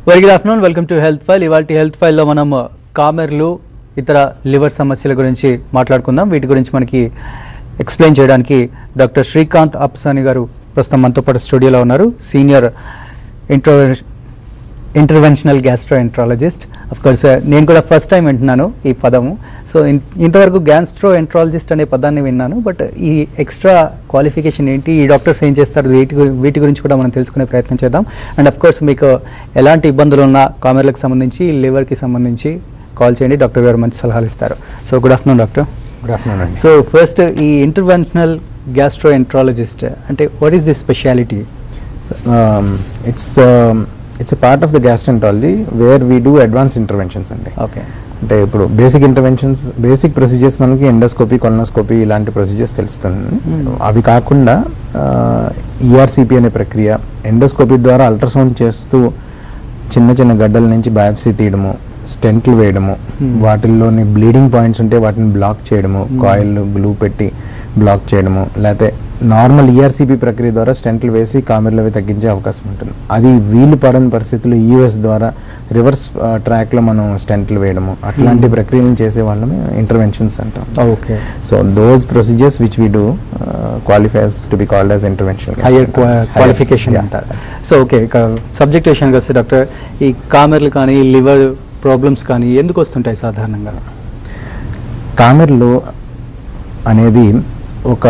Very good afternoon welcome to health file ఇవాళ health ఫైల్లో మనం కామెర్లు ఇతర లివర్ సమస్యల గురించి మాట్లాడుకుందాం వీటి గురించి మనకి ఎక్స్ప్లెయిన్ చేయడానికి డాక్టర్ శ్రీకాంత్ అప్సాని గారు ప్రస్తుతం మనతో పాటు స్టూడియోలో ఉన్నారు senior intro interventional gastroenterologist of course నేను కూడా ఫస్ట్ టైం వింటున్నాను ఈ పదము సో ఇంతవరకు గ్యాస్ట్రో ఎంట్రాలజిస్ట్ అనే పదాన్ని విన్నాను బట్ ఈ ఎక్స్ట్రా క్వాలిఫికేషన్ ఏంటి ఈ డాక్టర్స్ ఏం చేస్తారు వీటి గు- వీటి గురించి కూడా మనం తెలుసుకునే ప్రయత్నం చేద్దాం అండ్ అఫ్ కోర్స్ మీకు ఎలాంటి ఇబ్బందులు ఉన్నా కామెర్లకు సంబంధించి లివర్కి సంబంధించి కాల్ చేయండి డాక్టర్ గారు మంచి సలహాలు ఇస్తారు so good afternoon doctor good afternoon అండి సో ఫస్ట్ ఈ ఇంటర్వెన్షనల్ గ్యాస్ట్రో ఎంట్రాలజిస్ట్ అంటే what is the speciality it's it's a part of the gastroenterology where we do advance interventions అండి ఓకే అంటే ఇప్పుడు బేసిక్ ఇంటర్వెన్షన్స్ బేసిక్ ప్రొసీజర్స్ మనకి endoscopy colonoscopy ఇలాంటి procedures తెలుస్తుంది Hmm. అవి కాకుండా ఈఆర్సిపి అనే ప్రక్రియ ఎండోస్కోపీ ద్వారా అల్ట్రాసౌండ్ చేస్తూ చిన్న చిన్న గడ్డల నుంచి బయాప్సీ తీయడము స్టెంట్లు వేయడము Hmm. వాటిల్లోని బ్లీడింగ్ పాయింట్స్ ఉంటే వాటిని బ్లాక్ చేయడము Hmm. కాయిల్ గ్లూ పెట్టి బ్లాక్ చేయడము లేకపోతే నార్మల్ ఈఆర్సిపి ప్రక్రియ ద్వారా స్టెంట్లు వేసి కామెర్లు అవి తగ్గించే అవకాశం ఉంటుంది అది వీలు పడని పరిస్థితుల్లో యూఎస్ ద్వారా రివర్స్ ట్రాక్లో మనం స్టెంట్లు వేయడము అట్లాంటి Hmm. ప్రక్రియలను చేసే వాళ్ళని ఇంటర్వెన్షన్స్ అంటాం okay so those procedures which we do qualifies to be called as intervention higher qualification అంటారు సో ఓకే ఇక సబ్జెక్ట్ విషయానికి వస్తే డాక్టర్ ఈ కామెర్లు కానీ లివర్ ప్రాబ్లమ్స్ కానీ ఎందుకు వస్తుంటాయి సాధారణంగా కామెర్లు అనేది ఒక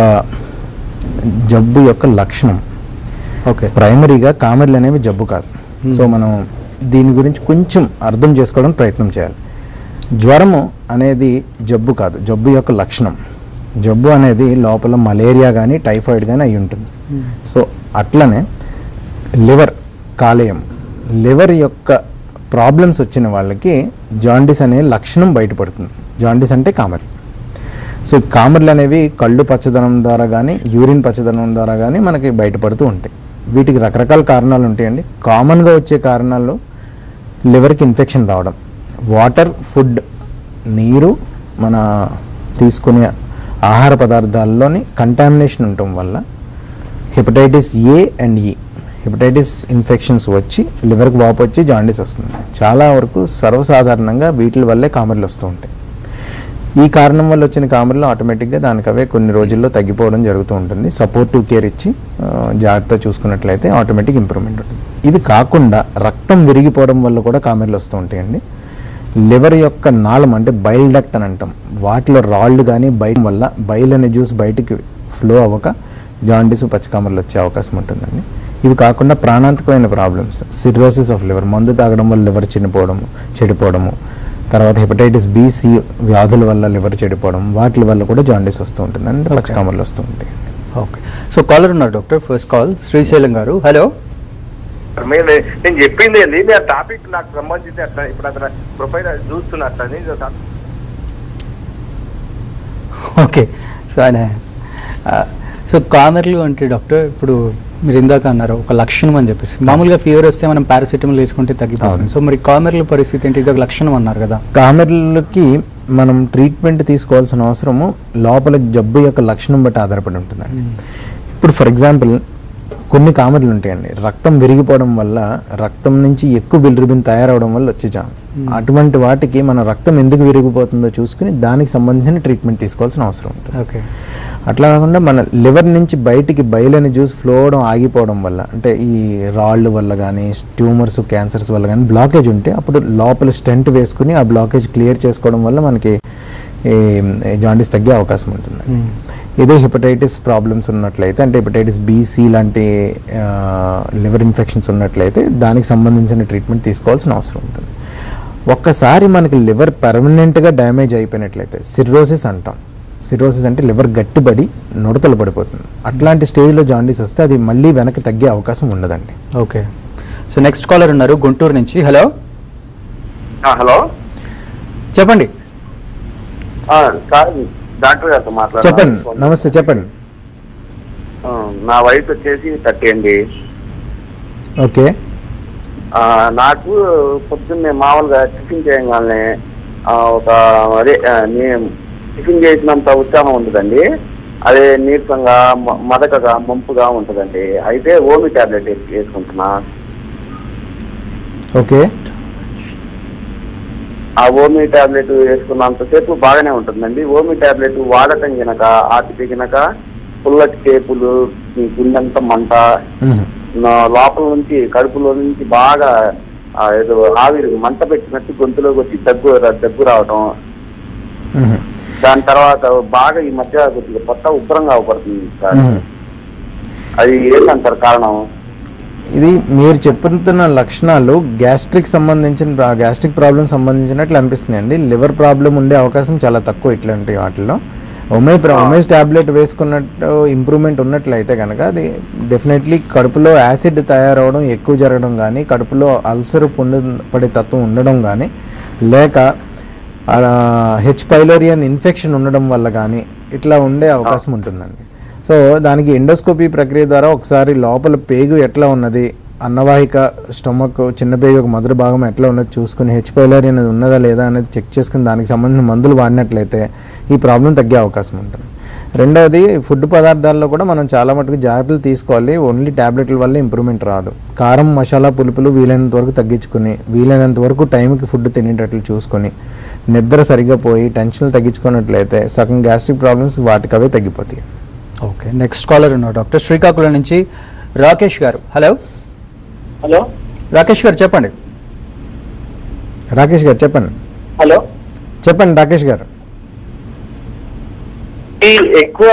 జబ్బు యొక్క లక్షణం ఓకే ప్రైమరీగా కామెర్లు అనేవి జబ్బు కాదు Hmm. సో మనం దీని గురించి కొంచెం అర్థం చేసుకోవడం ప్రయత్నం చేయాలి జ్వరము అనేది జబ్బు కాదు జబ్బు యొక్క లక్షణం జబ్బు అనేది లోపల మలేరియా కానీ టైఫాయిడ్ కానీ అయి ఉంటుంది సో అట్లనే లివర్ కాలేయం లివర్ యొక్క ప్రాబ్లమ్స్ వచ్చిన వాళ్ళకి జాండీస్ అనే లక్షణం బయటపడుతుంది జాండీస్ అంటే కామెర్ సో ఈ కామెర్లు అనేవి కళ్ళు పచ్చదనం ద్వారా కానీ యూరిన్ పచ్చదనం ద్వారా కానీ మనకి బయటపడుతూ ఉంటాయి వీటికి రకరకాల కారణాలు ఉంటాయండి కామన్గా వచ్చే కారణాలు లివర్కి ఇన్ఫెక్షన్ రావడం వాటర్ ఫుడ్ నీరు మన తీసుకునే ఆహార పదార్థాల్లోని కంటామినేషన్ ఉండటం వల్ల hepatitis A and E hepatitis infections వచ్చి లివర్కి వాపు వచ్చి జాండీస్ వస్తుంది చాలా వరకు సర్వసాధారణంగా వీటి వల్లే కామెర్లు వస్తూ ఉంటాయి ఈ కారణం వల్ల వచ్చిన కామెర్లు ఆటోమేటిక్గా దానికి అవే కొన్ని రోజుల్లో తగ్గిపోవడం జరుగుతూ ఉంటుంది సపోర్టివ్ కేర్ ఇచ్చి ఆ, జాగ్రత్త చూసుకున్నట్లయితే ఆటోమేటిక్ ఇంప్రూవ్మెంట్ ఉంటుంది ఇవి కాకుండా రక్తం విరిగిపోవడం వల్ల కూడా కామెర్లు వస్తూ ఉంటాయండి లివర్ యొక్క నాళం అంటే బైల్ డక్ట్ అని అంటాం వాటిలో రాళ్ళు కానీ బయట వల్ల బైల్ అనే జ్యూస్ బయటికి ఫ్లో అవ్వక జాండీస్ పచ్చకామర్లు వచ్చే అవకాశం ఉంటుందండి ఇవి కాకుండా ప్రాణాంతకమైన ప్రాబ్లమ్స్ సిర్రోసిస్ ఆఫ్ లివర్ మందు తాగడం వల్ల లివర్ చనిపోవడము చెడిపోవడము తర్వాత హెపటైటిస్ బి సి వ్యాధుల వల్ల లివర్ చెడిపోవడం వాటి వల్ల కూడా జాండీస్ వస్తూ ఉంటుంది అంటే Okay. పచ్చకామర్లు వస్తూ ఉంటాయి ఓకే సో కాలర్ ఉన్నారు డాక్టర్ ఫస్ట్ కాల్ శ్రీశైలం గారు హలో మీరు నేను చెప్పింది ఏంది మీ టాపిక్ నాకు సంబంధించి అట్లా ఇప్పుడు అతను ప్రొఫైల్ చూస్తున్నట్టు అని ఓకే సో ఆయన ఆ, సో కామెర్లు అంటే డాక్టర్ ఇప్పుడు మీరు ఇందాక అన్నారు ఒక లక్షణం అని చెప్పేసి మామూలుగా ఫీవర్ వస్తే మనం పారాసిటమాల్ వేసుకుంటే తగ్గిపోతుంది అవును. సో మరి కామెర్ల పరిస్థితి ఏంటి ఇది ఒక లక్షణం అన్నారు కదా కామెర్లకి మనం ట్రీట్మెంట్ తీసుకోవాల్సిన అవసరము లోపల జబ్బు యొక్క లక్షణం బట్టి ఆధారపడి ఉంటుందండి ఇప్పుడు ఫర్ ఎగ్జాంపుల్ కొన్ని కామెర్లు ఉంటాయండి రక్తం విరిగిపోవడం వల్ల రక్తం నుంచి ఎక్కువ బిల్రిబిన్ తయారవడం వల్ల వచ్చే జామ్ Hmm. అటువంటి వాటికి మన రక్తం ఎందుకు విరిగిపోతుందో చూసుకుని దానికి సంబంధించిన ట్రీట్మెంట్ తీసుకోవాల్సిన అవసరం ఉంటుంది ఓకే అట్లా కాకుండా మన లివర్ నుంచి బయటికి బయలని జ్యూస్ ఫ్లో అవడం ఆగిపోవడం వల్ల అంటే ఈ రాళ్ళు వల్ల కానీ ట్యూమర్స్ క్యాన్సర్స్ వల్ల కానీ బ్లాకేజ్ ఉంటే అప్పుడు లోపల స్టెంట్ వేసుకుని ఆ బ్లాకేజ్ క్లియర్ చేసుకోవడం వల్ల మనకి ఈ జాండీస్ తగ్గే అవకాశం ఉంటుంది ఇదే హెపటైటిస్ ప్రాబ్లమ్స్ ఉన్నట్లయితే అంటే హెపటైటిస్ బీసీ లాంటి లివర్ ఇన్ఫెక్షన్స్ ఉన్నట్లయితే దానికి సంబంధించిన ట్రీట్మెంట్ తీసుకోవాల్సిన అవసరం ఉంటుంది ఒక్కసారి మనకి లివర్ పర్మనెంట్గా డ్యామేజ్ అయిపోయినట్లయితే సిర్రోసిస్ అంటాం సిరోసిస్ అంటే లివర్ గట్టిపడి నుడతలు పడిపోతుంది అట్లాంటి స్టేజ్లో జాండీస్ వస్తే అది మళ్ళీ వెనక్కి తగ్గే అవకాశం ఉండదండి ఓకే సో నెక్స్ట్ కాలర్ ఉన్నారు గుంటూరు నుంచి హలో హలో చెప్పండి సార్ డాక్టర్ గారితో మాట్లాడాలి చెప్పండి నమస్తే చెప్పండి నా వయసు వచ్చేసి థర్టీ అండి ఓకే ఆ, నాకు పొద్దున్నే మామూలుగా టిఫిన్ చేయగానే ఆ, ఒక అదే ఆ, నే- టిఫిన్ చేసినంత ఉత్సాహం ఉంటుందండి అదే నీరసంగా మ- మదకగా మంపుగా ఉంటుందండి అయితే ఓమి టాబ్లెట్ వేసుకుంటున్నా ఓకే ఆ ఓమి టాబ్లెట్ వేసుకున్నంతసేపు బాగానే ఉంటుందండి ఓమి టాబ్లెట్ వాడటం గనక ఆటికి గనక పుల్లటి టేపులు ఈ గుండెంత మంట మ్మ్. నా లోపల నుంచి కడుపులో నుంచి బాగా ఆ, ఏదో ఆవిరి మంట పెట్టినట్టు గొంతులోకి వచ్చి దగ్గు దగ్గు రావటం మ్మ్. దాని తర్వాత బాగా ఈ మధ్య కొద్దిగా కొత్త ఉబ్బరంగా అవపడుతుంది సార్ మ్మ్. అది ఏంటంటారు కారణం ఇది మీరు చెప్తున్న లక్షణాలు గ్యాస్ట్రిక్ సంబంధించిన గ్యాస్ట్రిక్ ప్రాబ్లం సంబంధించినట్లు అనిపిస్తుంది అండి లివర్ ప్రాబ్లం ఉండే అవకాశం చాలా తక్కువ ఇట్లాంటి వాటిల్లో ఒమే ఒమేస్ టాబ్లెట్ వేసుకున్నట్టు ఇంప్రూవ్మెంట్ ఉన్నట్లయితే కనుక అది డెఫినెట్లీ కడుపులో యాసిడ్ తయారవడం ఎక్కువ జరగడం కానీ కడుపులో అల్సర్ పుండు పడే తత్వం ఉండడం కానీ లేక హెచ్ పైలోరియన్ ఇన్ఫెక్షన్ ఉండడం వల్ల కానీ ఇట్లా ఉండే అవకాశం ఉంటుందండి సో దానికి ఎండోస్కోపీ ప్రక్రియ ద్వారా ఒకసారి లోపల పేగు ఎట్లా ఉన్నది అన్నవాహిక స్టమక్ చిన్న పేగు ఒక మొదటి భాగం ఎట్లా ఉన్నది చూసుకుని హెచ్ పైలరీ అనేది ఉన్నదా లేదా అనేది చెక్ చేసుకుని దానికి సంబంధించిన మందులు వాడినట్లయితే ఈ ప్రాబ్లం తగ్గే అవకాశం ఉంటుంది రెండవది ఫుడ్ పదార్థాల్లో కూడా మనం చాలా మటుకు జాగ్రత్తలు తీసుకోవాలి ఓన్లీ టాబ్లెట్ల వల్ల ఇంప్రూవ్మెంట్ రాదు కారం మసాలా పులుపులు వీలైనంత వరకు తగ్గించుకుని వీలైనంత వరకు టైంకి ఫుడ్ తినేటట్లు చూసుకొని నిద్ర సరిగ్గా పోయి టెన్షన్లు తగ్గించుకున్నట్లయితే సగం గ్యాస్ట్రిక్ ప్రాబ్లమ్స్ వాటికవే తగ్గిపోతాయి ఓకే నెక్స్ట్ కాలర్ ఉన్నారు డాక్టర్ శ్రీకాకుళం నుంచి రాకేష్ గారు హలో హలో రాకేష్ గారు చెప్పండి రాకేష్ గారు చెప్పండి హలో చెప్పండి రాకేష్ గారు ఈ ఎక్కువ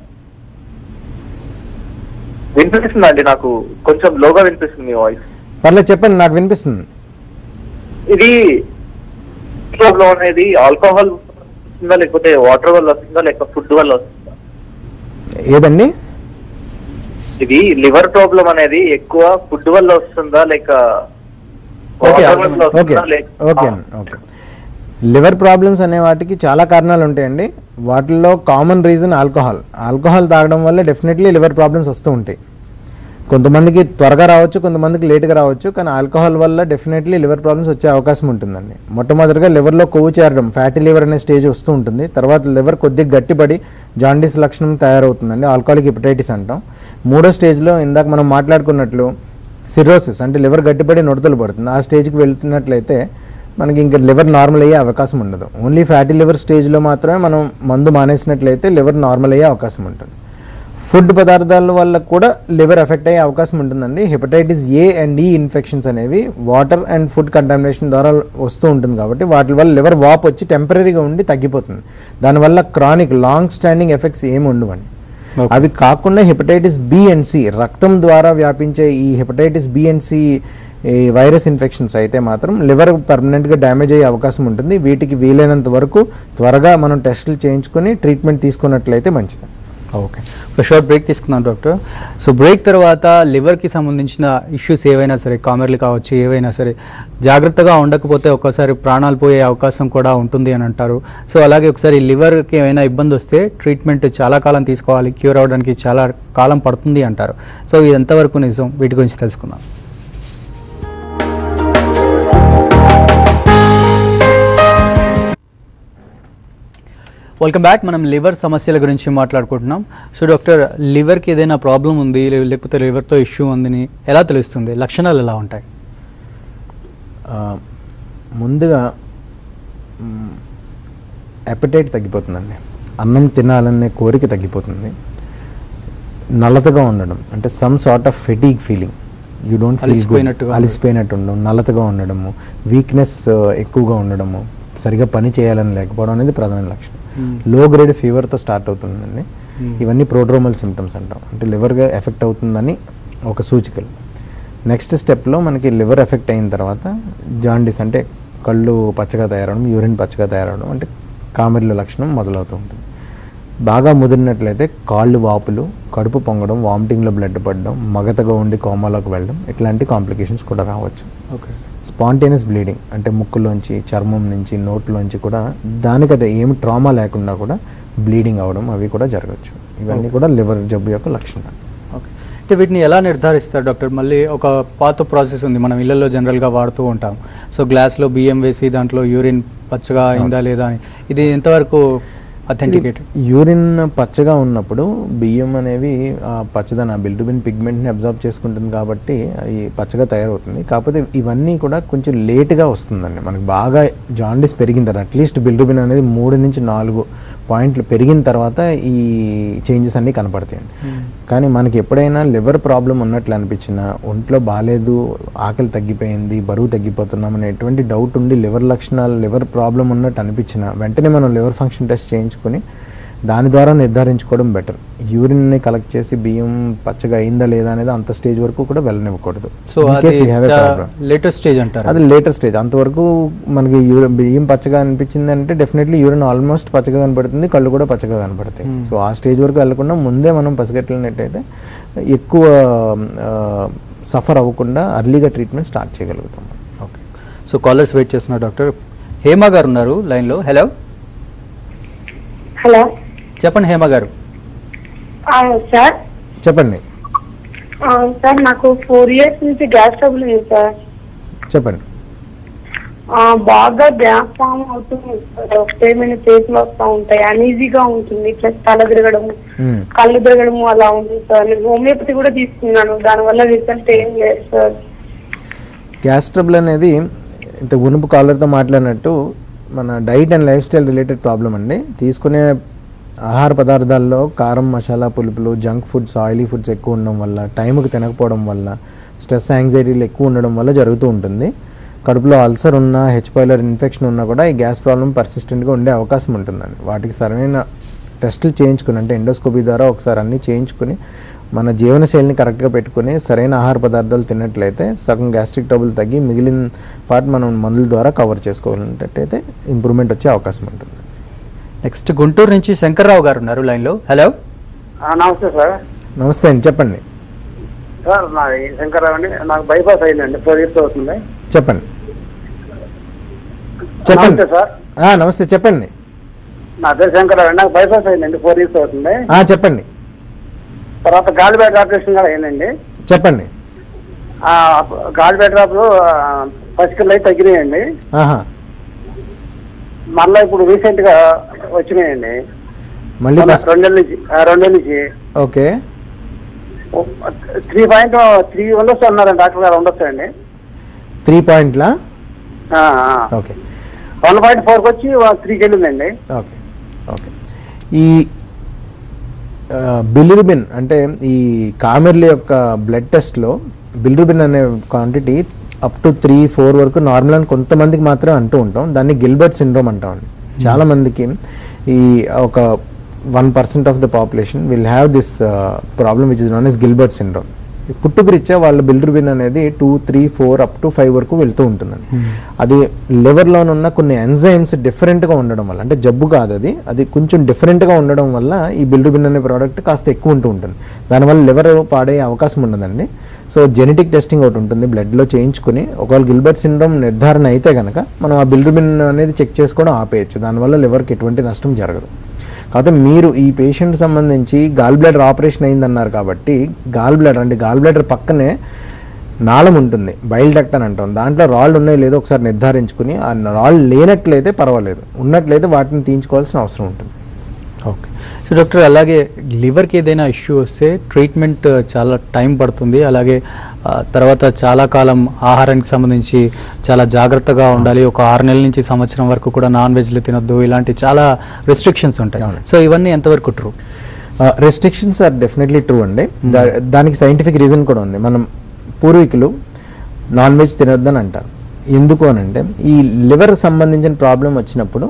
వినిపిస్తుందండి నాకు కొంచెం లోగా వినిపిస్తుంది మీ వాయిస్ పర్లేదు చెప్పండి నాకు వినిపిస్తుంది ఇది ప్రాబ్లం అనేది ఆల్కహాల్ వస్తుందా లేకపోతే వాటర్ వల్ల వస్తుందా లేక ఫుడ్ వల్ల వస్తుందా ఏదండి ఇది లివర్ ప్రాబ్లం అనేది ఎక్కువ ఫుడ్ వల్ల వస్తుందా లేక ఓకే water వల్ల ఓకే వస్తుందా లేక- ఓకే ఓకే లివర్ ప్రాబ్లమ్స్ అనే వాటికి చాలా కారణాలు ఉంటాయండి వాటిల్లో కామన్ రీజన్ ఆల్కహాల్ ఆల్కహాల్ తాగడం వల్ల డెఫినెట్లీ లివర్ ప్రాబ్లమ్స్ వస్తూ ఉంటాయి కొంతమందికి త్వరగా రావచ్చు కొంతమందికి లేట్గా రావచ్చు కానీ ఆల్కహాల్ వల్ల డెఫినెట్లీ లివర్ ప్రాబ్లమ్స్ వచ్చే అవకాశం ఉంటుందండి మొట్టమొదటిగా లివర్లో కొవ్వు చేరడం ఫ్యాటీ లివర్ అనే స్టేజ్ వస్తూ ఉంటుంది తర్వాత లివర్ కొద్దిగా గట్టిపడి జాండీస్ లక్షణం తయారవుతుందండి ఆల్కహాలిక్ హెపటైటిస్ అంటాం మూడో స్టేజ్లో ఇందాక మనం మాట్లాడుకున్నట్లు సిరోసిస్ అంటే లివర్ గట్టిపడి నొడతలు పడుతుంది ఆ స్టేజ్కి వెళ్తున్నట్లయితే మనకి ఇంకా లివర్ నార్మల్ అయ్యే అవకాశం ఉండదు ఓన్లీ ఫ్యాటీ లివర్ స్టేజ్లో మాత్రమే మనం మందు మానేసినట్లయితే లివర్ నార్మల్ అయ్యే అవకాశం ఉంటుంది ఫుడ్ పదార్థాల వల్ల కూడా లివర్ ఎఫెక్ట్ అయ్యే అవకాశం ఉంటుందండి hepatitis A and E infections అనేవి వాటర్ అండ్ ఫుడ్ కంటామినేషన్ ద్వారా వస్తూ ఉంటుంది కాబట్టి వాటి వల్ల లివర్ వాప్ వచ్చి టెంపరీగా ఉండి తగ్గిపోతుంది దానివల్ల క్రానిక్ లాంగ్ స్టాండింగ్ ఎఫెక్ట్స్ ఏమి ఉండవండి అవి కాకుండా హెపటైటిస్ బి అండ్ సి రక్తం ద్వారా వ్యాపించే ఈ హెపటైటిస్ బి అండ్ సి ఈ వైరస్ ఇన్ఫెక్షన్స్ అయితే మాత్రం లివర్ పర్మనెంట్గా డ్యామేజ్ అయ్యే అవకాశం ఉంటుంది వీటికి వీలైనంత వరకు త్వరగా మనం టెస్టులు చేయించుకొని ట్రీట్మెంట్ తీసుకున్నట్లయితే మంచిది ఓకే ఒక షార్ట్ బ్రేక్ తీసుకుందాం డాక్టర్ సో బ్రేక్ తర్వాత లివర్కి సంబంధించిన ఇష్యూస్ ఏవైనా సరే కామెర్లు కావచ్చు ఏవైనా సరే జాగ్రత్తగా ఉండకపోతే ఒక్కోసారి ప్రాణాలు పోయే అవకాశం కూడా ఉంటుంది అని అంటారు సో అలాగే ఒకసారి లివర్కి ఏమైనా ఇబ్బంది వస్తే ట్రీట్మెంట్ చాలా కాలం తీసుకోవాలి క్యూర్ అవడానికి చాలా కాలం పడుతుంది అంటారు సో ఇది ఎంతవరకు నిజం వీటి గురించి తెలుసుకుందాం వెల్కమ్ బ్యాక్ మనం లివర్ సమస్యల గురించి మాట్లాడుకుంటున్నాం సో డాక్టర్ లివర్కి ఏదైనా ప్రాబ్లం ఉంది లే- లేకపోతే లివర్తో ఇష్యూ ఉందని ఎలా తెలుస్తుంది లక్షణాలు ఎలా ఉంటాయి ఆ, ముందుగా అపెటైట్ తగ్గిపోతుందండి అన్నం తినాలనే కోరిక తగ్గిపోతుంది నల్లతగా ఉండడం అంటే some sort of fatigue feeling you don't అలసిపోయినట్టుగా అలసిపోయినట్టు ఉండడం నల్లతగా ఉండడము వీక్నెస్ ఎక్కువగా ఉండడము సరిగా పని చేయాలని లేకపోవడం అనేది ప్రధాన లక్షణం Hmm. లో గ్రేడ్ ఫీవర్తో స్టార్ట్ అవుతుందండి Hmm. ఇవన్నీ ప్రోడ్రోమల్ సిమ్టమ్స్ అంటాం అంటే లివర్గా ఎఫెక్ట్ అవుతుందని ఒక సూచికలు నెక్స్ట్ స్టెప్లో మనకి లివర్ ఎఫెక్ట్ అయిన తర్వాత జాండీస్ అంటే కళ్ళు పచ్చగా తయారవడం యూరిన్ పచ్చగా తయారవడం అంటే కామెర్ల లక్షణం మొదలవుతూ ఉంటుంది బాగా ముదిరినట్లయితే కాళ్ళు వాపులు కడుపు పొంగడం వామిటింగ్లో బ్లడ్ పడడం మగతగా ఉండి కోమాలోకి వెళ్ళడం ఇట్లాంటి కాంప్లికేషన్స్ కూడా రావచ్చు ఓకే స్పాంటేనియస్ బ్లీడింగ్ అంటే ముక్కులోంచి చర్మం నుంచి నోట్లోంచి కూడా దానికి అది ఏమి ట్రామా లేకుండా కూడా బ్లీడింగ్ అవడం అవి కూడా జరగచ్చు ఇవన్నీ కూడా లివర్ జబ్బు యొక్క లక్షణాలు ఓకే అంటే వీటిని ఎలా నిర్ధారిస్తారు డాక్టర్ మళ్ళీ ఒక పాత ప్రాసెస్ ఉంది మనం ఇళ్లలో జనరల్గా వాడుతూ ఉంటాం సో గ్లాస్లో బియ్యం వేసి దాంట్లో యూరిన్ పచ్చగా అయిందా లేదా అని ఇది ఎంతవరకు అథెంటికేటెడ్ యూరిన్ పచ్చగా ఉన్నప్పుడు బియ్యం అనేవి ఆ పచ్చదన బిల్డుబిన్ పిగ్మెంట్ని అబ్జర్వ్ చేసుకుంటుంది కాబట్టి ఈ పచ్చగా తయారవుతుంది కాకపోతే ఇవన్నీ కూడా కొంచెం లేట్గా వస్తుందండి మనకి బాగా జాండీస్ పెరిగిన తర్వాత అట్లీస్ట్ బిల్డుబిన్ అనేది మూడు నుంచి నాలుగు పాయింట్లు పెరిగిన తర్వాత ఈ చేంజెస్ అన్నీ కనపడతాయండి కానీ మనకి ఎప్పుడైనా లివర్ ప్రాబ్లం ఉన్నట్లు అనిపించినా ఒంట్లో బాగాలేదు ఆకలి తగ్గిపోయింది బరువు తగ్గిపోతున్నాం అనే ఎటువంటి డౌట్ ఉండి లివర్ లక్షణాలు లివర్ ప్రాబ్లం ఉన్నట్టు అనిపించినా వెంటనే మనం లివర్ ఫంక్షన్ టెస్ట్ చేయించుకొని దాని ద్వారా నిర్ధారించుకోవడం బెటర్ యూరిన్ని కలెక్ట్ చేసి బియ్యం పచ్చగా అయిందా లేదా అనేది అంత స్టేజ్ వరకు కూడా వెళ్ళనివ్వకూడదు సో In అది case you have a problem. Latest stage అంటారు అది లేటర్ స్టేజ్ అంతవరకు మనకి యూరిన్ బియ్యం పచ్చగా అనిపించింది అంటే డెఫినెట్లీ యూరిన్ ఆల్మోస్ట్ పచ్చగా కనపడుతుంది కళ్ళు కూడా పచ్చగా కనపడతాయి సో ఆ స్టేజ్ వరకు వెళ్ళకుండా ముందే మనం పసిగట్టినట్టయితే ఎక్కువ సఫర్ అవ్వకుండా అర్లీగా ట్రీట్మెంట్ స్టార్ట్ చేయగలుగుతాం ఓకే సో కాలర్స్ వెయిట్ చేస్తున్నారు డాక్టర్ హేమ గారు ఉన్నారు లైన్లో హలో హలో చెప్పండి హేమ గారు ఆ, సార్ చెప్పండి ఆ, సార్ నాకు ఫోర్ ఇయర్స్ నుంచి గ్యాస్ ట్రబుల్ ఉంది సార్ చెప్పండి ఆ, బాగా గ్యాస్ ఫామ్ అవుతుంది సార్ ఒకటేమైనా చేతులు వస్తూ ఉంటాయి అనీజీగా ఉంటుంది ప్లస్ తల తిరగడం మ్మ్. కళ్ళు తిరగడము అలా ఉంటుంది సార్ నేను హోమియోపతి కూడా తీసుకున్నాను దానివల్ల రిజల్ట్ ఏం లేదు సార్ గ్యాస్ ట్రబుల్ అనేది ఇంత గునుపు కాలర్తో మాట్లాడినట్టు మన diet and lifestyle related problem అండి తీసుకునే ఆహార పదార్థాల్లో కారం మసాలా పులుపులు జంక్ ఫుడ్స్ ఆయిలీ ఫుడ్స్ ఎక్కువ ఉండడం వల్ల టైంకి తినకపోవడం వల్ల స్ట్రెస్ యాంగ్జైటీలు ఎక్కువ ఉండడం వల్ల జరుగుతూ ఉంటుంది కడుపులో అల్సర్ ఉన్నా హెచ్ పైలర్ ఇన్ఫెక్షన్ ఉన్నా కూడా ఈ గ్యాస్ ప్రాబ్లం పర్సిస్టెంట్గా ఉండే అవకాశం ఉంటుందండి వాటికి సరైన టెస్టులు చేయించుకుని అంటే ఎండోస్కోపీ ద్వారా ఒకసారి అన్నీ చేయించుకుని మన జీవనశైలిని కరెక్ట్గా పెట్టుకుని సరైన ఆహార పదార్థాలు తిన్నట్లయితే సగం గ్యాస్ట్రిక్ ట్రబుల్ తగ్గి మిగిలిన పార్ట్ మనం మందుల ద్వారా కవర్ చేసుకోవాలంటే ఇంప్రూవ్మెంట్ వచ్చే అవకాశం ఉంటుంది నెక్స్ట్ గుంటూరు నుంచి శంకర్రావు గారు ఉన్నారు లైన్లో హలో నమస్తే సార్ నమస్తే అండి చెప్పండి సార్ నా శంకర్రావు అండి నాకు బైపాస్ అయిందండి ఫోర్ ఇయర్స్ అవుతుంది చెప్పండి చెప్పండి నమస్తే సార్ ఆ, నమస్తే చెప్పండి నా పేరు శంకర్రావు అండి నాకు బైపాస్ అయిందండి ఫోర్ ఇయర్స్ అవుతుంది ఆ, చెప్పండి తర్వాత గాలిబేట ఆపరేషన్ కూడా అయిందండి చెప్పండి ఆ, గాలిబేట డ్రాప్లు పసికల్లో అయితే తగ్గినాయండి ఆహా మళ్ళీ ఇప్పుడు రీసెంట్ గా వచ్చినాయండి మళ్ళీ మొన్న బస్- రెండేళ్ళ నుంచి ఆ, రెండేళ్ళ నుంచి ఓకే త్రీ పాయింట్ త్రీ ఉండొచ్చు అన్నారండి డాక్టర్ గారు ఉండొచ్చు అండి త్రీ పాయింట్లా ఓకే వన్ పాయింట్ ఫోర్కి వచ్చి త్రీకి వెళ్ళిందండి ఓకే ఓకే ఈ బిలిరుబిన్ అంటే ఈ కామెర్లి యొక్క బ్లడ్ టెస్ట్లో బిలిరుబిన్ అనే quantity up to three four వరకు నార్మల్ అని కొంతమందికి మాత్రం అంటూ ఉంటాం దాన్ని గిల్బర్ట్ సిండ్రోమ్ అంటామండి చాలా మందికి ఈ ఒక one percent of the population will have this problem which is known as Gilbert syndrome పుట్టుకరిచ్చా వాళ్ళ బిల్డ్రుబిన్ అనేది two three four up to five వరకు వెళ్తూ ఉంటుందండి అది లివర్లో ఉన్న కొన్ని ఎంజైమ్స్ డిఫరెంట్గా ఉండడం వల్ల అంటే జబ్బు కాదు అది అది కొంచెం డిఫరెంట్గా ఉండడం వల్ల ఈ బిల్డ్రుబిన్ అనే ప్రోడక్ట్ కాస్త ఎక్కువ ఉంటూ ఉంటుంది దానివల్ల లివర్ పాడయ్యే అవకాశం ఉండదండి సో జెనెటిక్ టెస్టింగ్ ఒకటి ఉంటుంది బ్లడ్లో చేయించుకుని ఒకవేళ గిల్బర్ట్ సిండ్రోమ్ నిర్ధారణ అయితే కనుక మనం ఆ బిల్డ్రుబిన్ అనేది చెక్ చేసుకోవడం ఆపేయచ్చు దానివల్ల లివర్కి ఎటువంటి నష్టం జరగదు కాకపోతే మీరు ఈ పేషెంట్ సంబంధించి గాల్ బ్లాడర్ ఆపరేషన్ అయిందన్నారు కాబట్టి గాల్ బ్లాడర్ అంటే గాల్ బ్లాడర్ పక్కనే నాళం ఉంటుంది బైల్ డక్ట్ అని అంటాం దాంట్లో రాళ్ళు ఉన్నాయో లేదో ఒకసారి నిర్ధారించుకుని ఆ రాళ్ళు లేనట్లయితే పర్వాలేదు ఉన్నట్లయితే వాటిని తీయించుకోవాల్సిన అవసరం ఉంటుంది ఓకే సో డాక్టర్ అలాగే లివర్కి ఏదైనా ఇష్యూ వస్తే ట్రీట్మెంట్ చాలా టైం పడుతుంది అలాగే ఆ, తర్వాత చాలా కాలం ఆహారానికి సంబంధించి చాలా జాగ్రత్తగా ఉండాలి ఒక ఆరు నెలల నుంచి సంవత్సరం వరకు కూడా నాన్ వెజ్లు తినొద్దు ఇలాంటి చాలా రెస్ట్రిక్షన్స్ ఉంటాయి అవును. సో ఇవన్నీ ఎంతవరకు true restrictions are definitely true అండి దా- దానికి సైంటిఫిక్ రీజన్ కూడా ఉంది మనం పూర్వీకులు నాన్ వెజ్ తినొద్దని అంటారు ఎందుకు అని అంటే ఈ లివర్ సంబంధించిన ప్రాబ్లం వచ్చినప్పుడు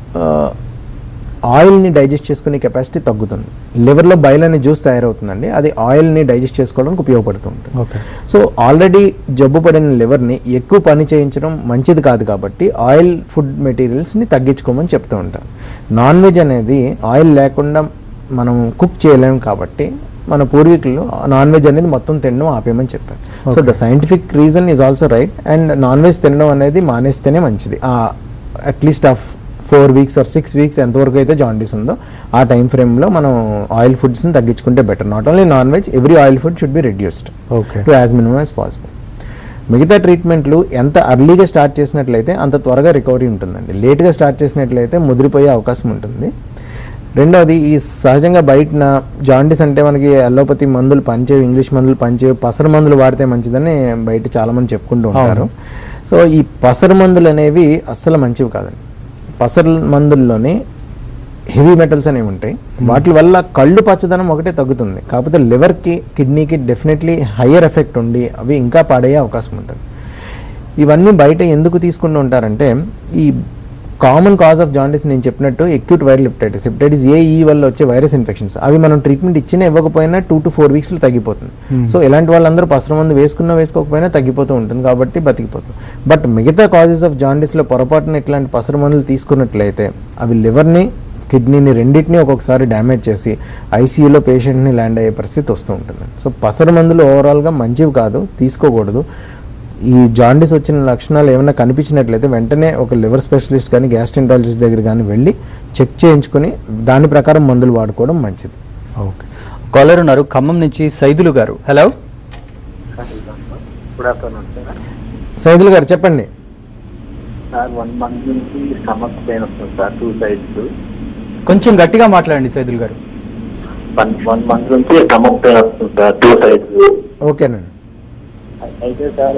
ఆయిల్ని డైజెస్ట్ చేసుకునే కెపాసిటీ తగ్గుతుంది లివర్లో బయల్ అనే జ్యూస్ తయారవుతుందండి అది ఆయిల్ని డైజెస్ట్ చేసుకోవడానికి ఉపయోగపడుతుంది ఓకే సో ఆల్రెడీ జబ్బు పడిన లివర్ని ఎక్కువ పని చేయించడం మంచిది కాదు కాబట్టి ఆయిల్ ఫుడ్ మెటీరియల్స్ని తగ్గించుకోమని చెప్తూ ఉంటారు నాన్ వెజ్ అనేది ఆయిల్ లేకుండా మనం కుక్ చేయలేము కాబట్టి మన పూర్వీకులు నాన్ వెజ్ అనేది మొత్తం తినడం ఆపేయమని చెప్పారు so the scientific reason is also right and non veg తినడం అనేది మానేస్తేనే మంచిది at least of four weeks or six weeks ఎంతవరకు అయితే జాండీస్ ఉందో ఆ టైం ఫ్రేమ్లో మనం ఆయిల్ ఫుడ్స్ని తగ్గించుకుంటే better not only non veg every oil food should be reduced okay to as minimum as possible మిగతా ట్రీట్మెంట్లు ఎంత అర్లీగా స్టార్ట్ చేసినట్లయితే అంత త్వరగా రికవరీ ఉంటుందండి లేట్గా స్టార్ట్ చేసినట్లయితే ముదిరిపోయే అవకాశం ఉంటుంది రెండవది ఈ సహజంగా బయటన జాండీస్ అంటే మనకి అలోపతి మందులు పనిచేవి ఇంగ్లీష్ మందులు పనిచేవి పసరు మందులు వాడితే మంచిదని బయట చాలా మంది చెప్పుకుంటూ ఉంటారు సో ఈ పసరు మందులు అనేవి అస్సలు మంచివి కాదండి పసరు మందుల్లోని హెవీ మెటల్స్ అనేవి ఉంటాయి వాటి వల్ల కళ్ళు పచ్చదనం ఒకటే తగ్గుతుంది కాకపోతే లివర్కి కిడ్నీకి డెఫినెట్లీ హయ్యర్ ఎఫెక్ట్ ఉండి అవి ఇంకా పాడయ్యే అవకాశం ఉంటుంది ఇవన్నీ బయట ఎందుకు తీసుకుంటూ ఉంటారంటే ఈ కామన్ కాజ్ ఆఫ్ జాండీస్ నేను చెప్పినట్టు acute viral hepatitis hepatitis A E వల్ల వచ్చే వైరస్ ఇన్ఫెక్షన్స్ అవి మనం ట్రీట్మెంట్ ఇచ్చినా ఇవ్వకపోయినా టూ టు ఫోర్ వీక్స్లో తగ్గిపోతుంది సో ఇలాంటి వాళ్ళందరూ పసర మందు వేసుకున్నా వేసుకోకపోయినా తగ్గిపోతూ ఉంటుంది కాబట్టి బతికిపోతుంది బట్ మిగతా కాజెస్ ఆఫ్ జాండీస్లో పొరపాటున ఇట్లాంటి పసర మందులు తీసుకున్నట్లయితే అవి లివర్ని కిడ్నీని రెండింటిని ఒక్కొక్కసారి డ్యామేజ్ చేసి ఐసీయూలో పేషెంట్ని ల్యాండ్ అయ్యే పరిస్థితి వస్తూ ఉంటుంది సో పసర మందులు ఓవరాల్గా మంచివి కాదు తీసుకోకూడదు ఈ జాండీస్ వచ్చిన లక్షణాలు ఏమైనా కనిపించినట్లయితే వెంటనే ఒక లివర్ స్పెషలిస్ట్ కానీ గ్యాస్ట్రెంటాలజిస్ట్ దగ్గర కానీ వెళ్ళి చెక్ చేయించుకొని దాని ప్రకారం మందులు వాడుకోవడం మంచిది ఓకే కాలర్ ఉన్నారు ఖమ్మం నుంచి సైదులు గారు hello good afternoon sir Saidulu గారు చెప్పండి సార్ వన్ మంత్ నుంచి స్టమక్ పెయిన్ వస్తుంది సార్ టూ సైడ్స్ కొంచెం గట్టిగా మాట్లాడండి సైదులు గారు వన్ వన్ మంత్ నుంచి స్టమక్ పెయిన్ వస్తుంది సార్ టూ సైడ్స్ ఓకేనండి అయితే సార్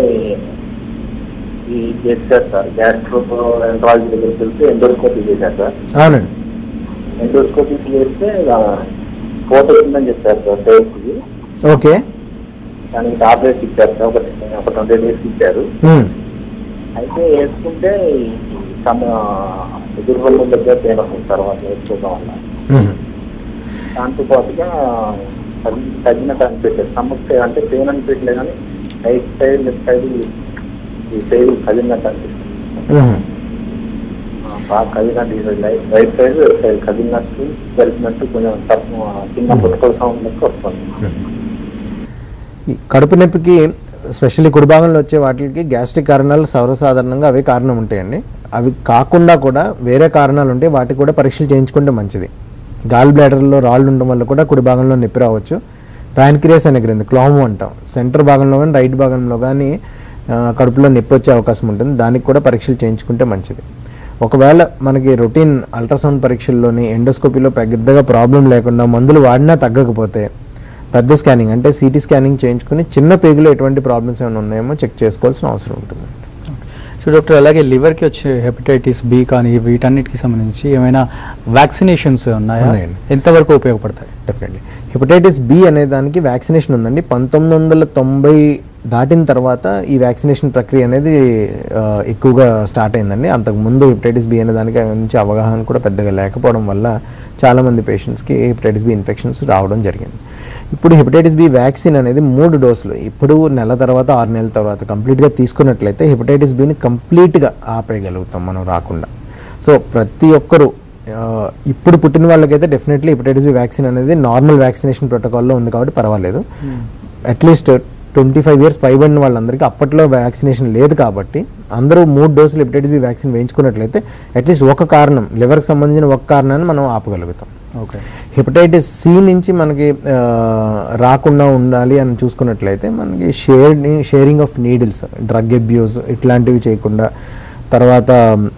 ఈ చేశారు సార్ గ్యాస్ట్రో ఎంట్రాలజీ దగ్గరికి వెళ్తే ఎండోస్కోపీ చేశారు సార్ అవునండి ఎండోస్కోపీ చేస్తే ఫోటో ఉందని చెప్పారు సార్ టేస్ట్కి ఓకే దానికి టాబ్లెట్స్ ఇచ్చారు సార్ ఒక ఒక ట్వంటీ డేస్ ఇచ్చారు ఉమ్. అయితే వేసుకుంటే తమ ఎదురుగొల్ల దగ్గర పెయిన్ వస్తుంది తర్వాత వేసుకోవడం వల్ల ఉమ్. దాంతో పాటుగా తగ్గి- తగ్గినట్టు అనిపించలేదు సమస్య అంటే పెయిన్ అనిపించలేదు కానీ రైట్ సైడ్ లెఫ్ట్ సైడ్ ఈ సైడ్ కదిలినట్టు అనిపిస్తుంది ఉమ్. ఆ, బాగా కదిలినట్టు ఈ right right side left side కదిలినట్టు జరిగినట్టు కొంచెం తక్కువ చిన్న పుట్టుకల సౌండ్ లెక్క వస్తుంది ఈ కడుపు నొప్పికి స్పెషల్లీ కుడి భాగంలో వచ్చే వాటికి గ్యాస్ట్రిక్ కారణాలు సర్వసాధారణంగా అవే కారణం ఉంటాయండి అవి కాకుండా కూడా వేరే కారణాలు ఉంటే వాటికి కూడా పరీక్షలు చేయించుకుంటే మంచిది గాల్ బ్లాడర్లో రాళ్ళు ఉండడం వల్ల కూడా కుడి భాగంలో నొప్పి రావచ్చు ప్యాన్క్రియాస్ అనే గ్రంథి క్లాము అంటాం సెంటర్ భాగంలో కానీ రైట్ భాగంలో కానీ ఆ, కడుపులో నొప్పి వచ్చే అవకాశం ఉంటుంది దానికి కూడా పరీక్షలు చేయించుకుంటే మంచిది ఒకవేళ మనకి రొటీన్ అల్ట్రాసౌండ్ పరీక్షల్లోని ఎండోస్కోపీలో పెద్దగా ప్రాబ్లం లేకుండా మందులు వాడినా తగ్గకపోతే పెద్ద స్కానింగ్ అంటే సిటీ స్కానింగ్ చేయించుకుని చిన్న పేగులో ఎటువంటి ప్రాబ్లమ్స్ ఏమైనా ఉన్నాయేమో చెక్ చేసుకోవాల్సిన అవసరం ఉంటుంది సో డాక్టర్ అలాగే లివర్కి వచ్చే హెపటైటిస్ బి కానీ వీటన్నిటికి సంబంధించి ఏమైనా వ్యాక్సినేషన్స్ ఉన్నాయా ఉన్నాయండి. ఎంతవరకు ఉపయోగపడతాయి డెఫినెట్లీ హెపటైటిస్ బి అనే దానికి వ్యాక్సినేషన్ ఉందండి పంతొమ్మిది వందల తొంభై దాటిన తర్వాత ఈ వ్యాక్సినేషన్ ప్రక్రియ అనేది ఆ, ఎక్కువగా స్టార్ట్ అయిందండి అంతకుముందు హెపటైటిస్ బి అనే దానికి నుంచి అవగాహన కూడా పెద్దగా లేకపోవడం వల్ల చాలామంది పేషెంట్స్కి హెపటైటిస్ బి ఇన్ఫెక్షన్స్ రావడం జరిగింది ఇప్పుడు హెపటైటిస్ బి వ్యాక్సిన్ అనేది మూడు డోసులు ఇప్పుడు నెల తర్వాత ఆరు నెలల తర్వాత కంప్లీట్గా తీసుకున్నట్లయితే హెపటైటిస్ బిని కంప్లీట్గా ఆపేయగలుగుతాం మనం రాకుండా సో ప్రతి ఒక్కరూ ఆ, ఇప్పుడు పుట్టిన వాళ్ళకైతే డెఫినెట్లీ హెపటైటిస్ బి వ్యాక్సిన్ అనేది నార్మల్ వ్యాక్సినేషన్ ప్రోటోకాల్లో ఉంది కాబట్టి పర్వాలేదు అట్లీస్ట్ ట్వంటీ ఫైవ్ ఇయర్స్ పైబడిన వాళ్ళందరికీ అప్పట్లో వ్యాక్సినేషన్ లేదు కాబట్టి అందరూ మూడు డోసులు హెపటైటిస్ బి వ్యాక్సిన్ వేయించుకున్నట్లయితే అట్లీస్ట్ ఒక కారణం లివర్కి సంబంధించిన ఒక కారణాన్ని మనం ఆపగలుగుతాం ఓకే హెపటైటిస్ సి నుంచి మనకి ఆ, రాకుండా ఉండాలి అని చూసుకున్నట్లయితే మనకి share sharing of needles drug abuse ఇట్లాంటివి చేయకుండా తర్వాత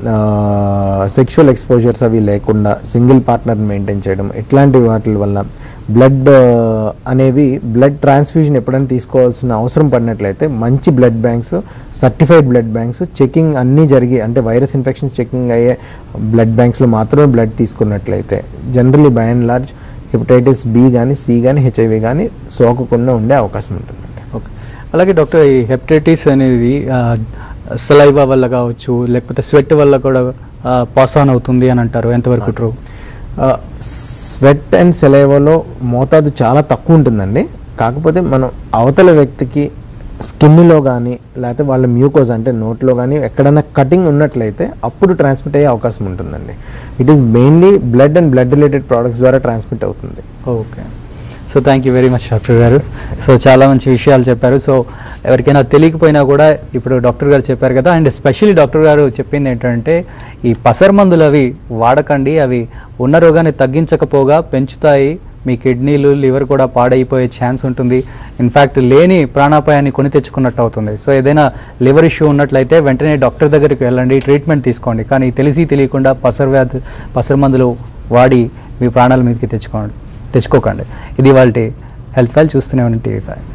సెక్షువల్ ఎక్స్పోజర్స్ అవి లేకుండా సింగిల్ పార్ట్నర్ని మెయింటైన్ చేయడం ఇట్లాంటి వాటి వల్ల బ్లడ్ అనేవి బ్లడ్ ట్రాన్స్ఫ్యూజన్ ఎప్పుడైనా తీసుకోవాల్సిన అవసరం పడినట్లయితే మంచి blood banks certified blood banks checking అన్నీ జరిగి అంటే వైరస్ ఇన్ఫెక్షన్స్ చెకింగ్ అయ్యే బ్లడ్ బ్యాంక్స్లో మాత్రమే బ్లడ్ తీసుకున్నట్లయితే generally by and large hepatitis B కానీ సి కానీ హెచ్ఐవి కానీ సోకకుండా ఉండే అవకాశం ఉంటుందండి ఓకే అలాగే డాక్టర్ ఈ హెపటైటిస్ అనేది సలైవా వల్ల కావచ్చు లేకపోతే స్వెట్ వల్ల కూడా పాస్ ఆన్ అవుతుంది అని అంటారు ఎంతవరకు ట్రూ స్వెట్ అండ్ సెలైవాలో మోతాదు చాలా తక్కువ ఉంటుందండి కాకపోతే మనం అవతల వ్యక్తికి స్కిన్లో కానీ లేకపోతే వాళ్ళ మ్యూకోజ్ అంటే నోట్లో కానీ ఎక్కడైనా కటింగ్ ఉన్నట్లయితే అప్పుడు ట్రాన్స్మిట్ అయ్యే అవకాశం ఉంటుందండి it is mainly blood and blood related products ద్వారా ట్రాన్స్మిట్ అవుతుంది okay so thank you very much doctor గారు సో చాలా మంచి విషయాలు చెప్పారు సో ఎవరికైనా తెలియకపోయినా కూడా ఇప్పుడు డాక్టర్ గారు చెప్పారు కదా అండ్ స్పెషల్లీ డాక్టర్ గారు చెప్పింది ఏంటంటే ఈ పసర్ మందులు అవి వాడకండి అవి ఉన్న రోగాన్ని తగ్గించకపోగా పెంచుతాయి మీ కిడ్నీలు లివర్ కూడా పాడైపోయే ఛాన్స్ ఉంటుంది ఇన్ఫ్యాక్ట్ లేని ప్రాణాపాయాన్ని కొని తెచ్చుకున్నట్టు అవుతుంది సో ఏదైనా లివర్ ఇష్యూ ఉన్నట్లయితే వెంటనే డాక్టర్ దగ్గరికి వెళ్ళండి ట్రీట్మెంట్ తీసుకోండి కానీ తెలిసి తెలియకుండా పసర్ వ్యాధి పసర్ మందులు వాడి మీ ప్రాణాల మీదకి తెచ్చుకోండి తెచ్చుకోకండి ఇది వాళ్ళ హెల్త్ ఫైల్ చూస్తూనే ఉండండి టీవీ ఫైవ్